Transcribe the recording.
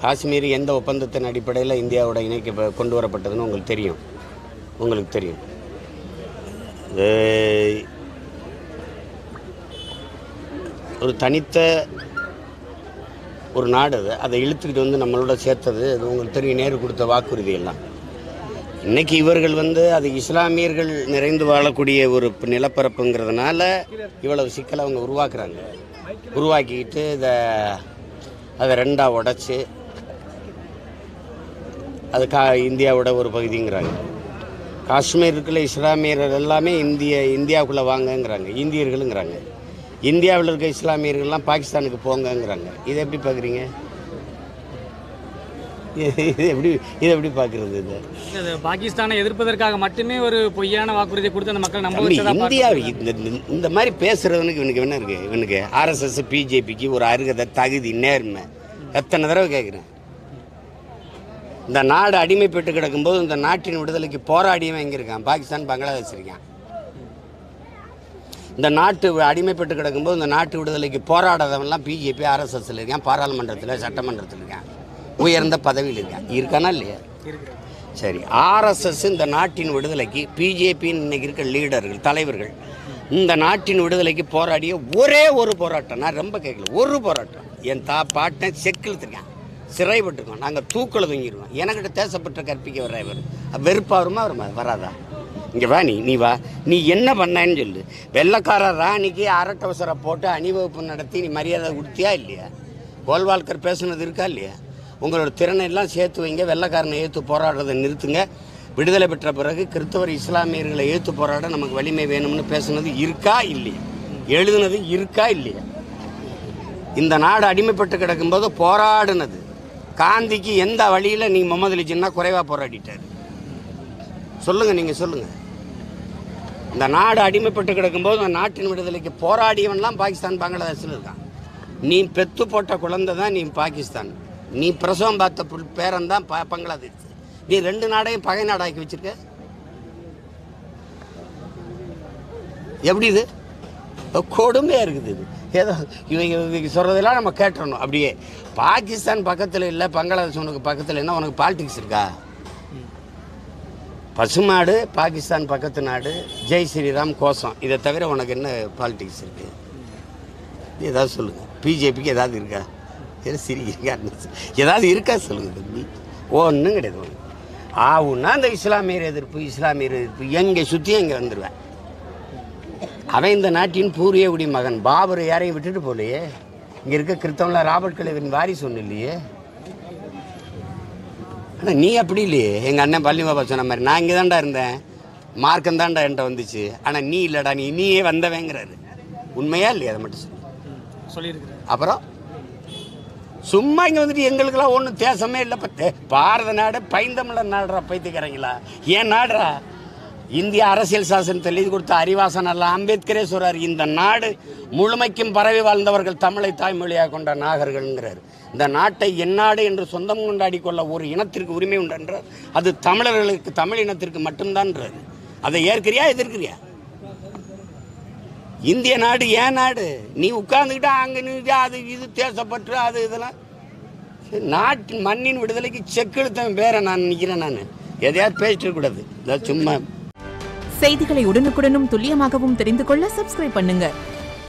காஷ்மீர் எந்த ஒப்பந்தத்தின் அடிப்படையில் இந்தியாவோட இணைக்க கொண்டு வரப்பட்டதுன்னு உங்களுக்கு தெரியும் உங்களுக்கு தெரியும் இது ஒரு தனித்த ஒரு நாடு அது அதை இழுத்துக்கிட்டு வந்து நம்மளோட சேர்த்தது அது உங்களுக்கு தெரியும் நேரு கொடுத்த வாக்குறுதி எல்லாம் இன்னைக்கு இவர்கள் வந்து அது இஸ்லாமியர்கள் நிறைந்து வாழக்கூடிய ஒரு ப- நிலப்பரப்புங்கிறதுனால இவ்வளவு சிக்கலை அவங்க உருவாக்குறாங்க உருவாக்கிக்கிட்டு இதை அதை ரெண்டாக உடைச்சு அது கா இந்தியாவோட ஒரு பகுதிங்கிறாங்க காஷ்மீர் இருக்கிற இஸ்லாமியர்கள் எல்லாமே இந்திய இந்தியாவுக்குள்ளே வாங்கங்கிறாங்க இந்தியர்களுங்கிறாங்க இந்தியாவில் இருக்க இஸ்லாமியர்கள்லாம் பாகிஸ்தானுக்கு போங்கங்கிறாங்க இதை எப்படி பார்க்குறீங்க இது எப்படி இது எப்படி பார்க்குறது இது அது பாகிஸ்தானை எதிர்ப்பதற்காக மட்டுமே ஒரு பொய்யான வாக்குறுதியை கொடுத்து அந்த மக்கள் நம்ப தம்பி வச்சதா இந்தியா பார்க்கப்படுது. இந்த இந்த- இந்த மாதிரி பேசுறவனுக்கு இவனுக்கு என்ன இருக்கு இவனுக்கு ஆர்எஸ்எஸ் பிஜேபிக்கு ஒரு அருகதை தகுதி நேர்மை எத்தனை தடவை கேட்குறேன் இந்த நாடு அடிமைப்பட்டு கிடக்கும்போது இந்த நாட்டின் விடுதலைக்கு போராடியவன் எங்கே இருக்கான் பாகிஸ்தான் பங்களாதேஷ் இருக்கான் இந்த நாட்டு அடிமைப்பட்டு கிடக்கும்போது இந்த நாட்டு விடுதலைக்கு போராடாதவன்லாம் பிஜேபி ஆர்எஸ்எஸ்ல இருக்கான் பாராளுமன்றத்தில் சட்டமன்றத்தில் இருக்கான் உயர்ந்த பதவியில் இருக்கான் இருக்கானா இல்லையா இருக்குது. சரி ஆர்எஸ்எஸ் இந்த நாட்டின் விடுதலைக்கு பிஜேபின்னு இன்னைக்கு இருக்க லீடர்கள் தலைவர்கள் இந்த நாட்டின் விடுதலைக்கு போராடிய ஒரே ஒரு போராட்டம் நான் ரொம்ப கேட்கல ஒரு போராட்டம் என் தா பாட்டன் செக்கிழுத்துருக்கேன் சிறைப்பட்டிருக்கோம் நாங்கள் தூக்கில் தூங்கிடுவோம் எனக்கிட்ட தேசப்பட்ட கற்பிக்க வர்ற இவர் வெறுப்பா வருமா வருமா வராதா இங்கே வா நீ நீ வா நீ என்ன பண்ணேன்னு சொல்லு வெள்ளக்கார ராணிக்கு அரட்டவசரை போட்டு அணிவகுப்பு நடத்தி நீ மரியாதை கொடுத்தியா இல்லையா கோல்வால்கர் பேசுனது இருக்கா இல்லையா உங்களோட திறனை எல்லாம் சேர்த்து வைங்க வெள்ளைக்காரனை ஏற்று போராடுறதை நிறுத்துங்க விடுதலை பெற்ற பிறகு கிறிஸ்தவர் இஸ்லாமியர்களை ஏற்று போராட நமக்கு வலிமை வேணும்னு பேசுனது இருக்கா இல்லையா எழுதுனது இருக்கா இல்லையா இந்த நாடு அடிமைப்பட்டு கிடக்கும்போது போராடுனது காந்திக்கு எந்த வழியில் நீ முகமது அலி ஜின்னா குறைவாக போராடிட்டாரு சொல்லுங்க நீங்கள் சொல்லுங்க இந்த நாடு அடிமைப்பட்டு கிடக்கும்போது அந்த நாட்டின் விடுதலைக்கு போராடியவன்லாம் பாகிஸ்தான் பங்களாதேஷில் இருக்கான் நீ பெத்து போட்ட குழந்தை தான் நீ பாகிஸ்தான் நீ பிரசவம் பார்த்த புல் பேரன் தான் ப பங்களாதேஷ் நீ ரெண்டு நாடையும் பகை நாடாக்கி வச்சிருக்க எப்படி இது கொடுமையாக இருக்குது இது ஏதோ இவங்க இவங்க சொல்கிறதெல்லாம் நம்ம கேட்டுறணும் அப்படியே பாகிஸ்தான் பக்கத்தில் இல்லை பங்களாதேஷ் உனக்கு பக்கத்தில் என்ன உனக்கு பாலிடிக்ஸ் இருக்கா பசுமாடு பாகிஸ்தான் பக்கத்து நாடு ஜெய் ஸ்ரீராம் கோசம் இதை தவிர உனக்கு என்ன பாலிடிக்ஸ் இருக்கு ஏதாவது சொல்லுங்க பிஜேபிக்கு ஏதாவது இருக்கா ஏதோ சிரிக்கிறீங்க ஏதாவது இருக்கா சொல்லுங்க தம்பி ஒன்றும் கிடையாது ஒண்ணு. ஆவுன்னா அந்த இஸ்லாமியர் எதிர்ப்பு இஸ்லாமியர் எதிர்ப்பு எங்கே சுற்றியும் இங்கே வந்துடுவேன் அவன் இந்த நாட்டின் பூரிய குடி மகன் பாபர் யாரையும் விட்டுட்டு போகலையே இங்கே இருக்க கிறிஸ்தவன்ல ராபர்ட் கலைவரின் வாரிசு ஒன்றும் இல்லையே ஆனால் நீ அப்படி இல்லையே எங்கள் அண்ணன் பள்ளி பாபா சொன்ன மாதிரி நான் இங்கே தான்டா இருந்தேன் மார்க்கம் தான்டா என்கிட்ட வந்துச்சு ஆனால் நீ இல்லைடா நீ நீயே வந்தவங்கிறாரு உண்மையா இல்லையா அதை மட்டும் சொல்லு சொல்லியிருக்கிறார் அப்புறம் சும்மா இங்கே வந்துட்டு எங்களுக்கெல்லாம் ஒன்றும் தேசமே இல்லை பத்து பாரத நாடு பைந்தமிழர் நாடுறா பைத்தியக்காரங்களா ஏன் நாடுறா இந்திய அரசியல் சாசனத்தில் எழுதி கொடுத்த அறிவாசன் அல்ல அம்பேத்கரே சொல்றார் இந்த நாடு முழுமைக்கும் பரவி வாழ்ந்தவர்கள் தமிழை தாய்மொழியாக கொண்ட நாகர்கள்ங்கிறார் இந்த நாட்டை எந்நாடு என்று சொந்தம் கொண்டாடி கொள்ள ஒரு இனத்திற்கு உரிமை உண்டு என்றார் அது தமிழர்களுக்கு தமிழ் இனத்திற்கு மட்டும்தான்ன்றார் அதை ஏற்கிறியா எதிர்க்கிறியா இந்திய நாடு ஏன் நாடு நீ உட்கார்ந்துக்கிட்டா அங்கே நின்று அது இது தேசப்பற்று அது இதெல்லாம் சரி, நாட்டின் மண்ணின் விடுதலைக்கு செக்கெழுத்தவன் பேரை நான் நிற்கிறேன் நான் எதையாவது பேசிட்டு கூடாது இதான் சும்மா செய்திகளை உடனுக்குடனும் துல்லியமாகவும் தெரிந்து கொள்ள சப்ஸ்கிரைப் பண்ணுங்க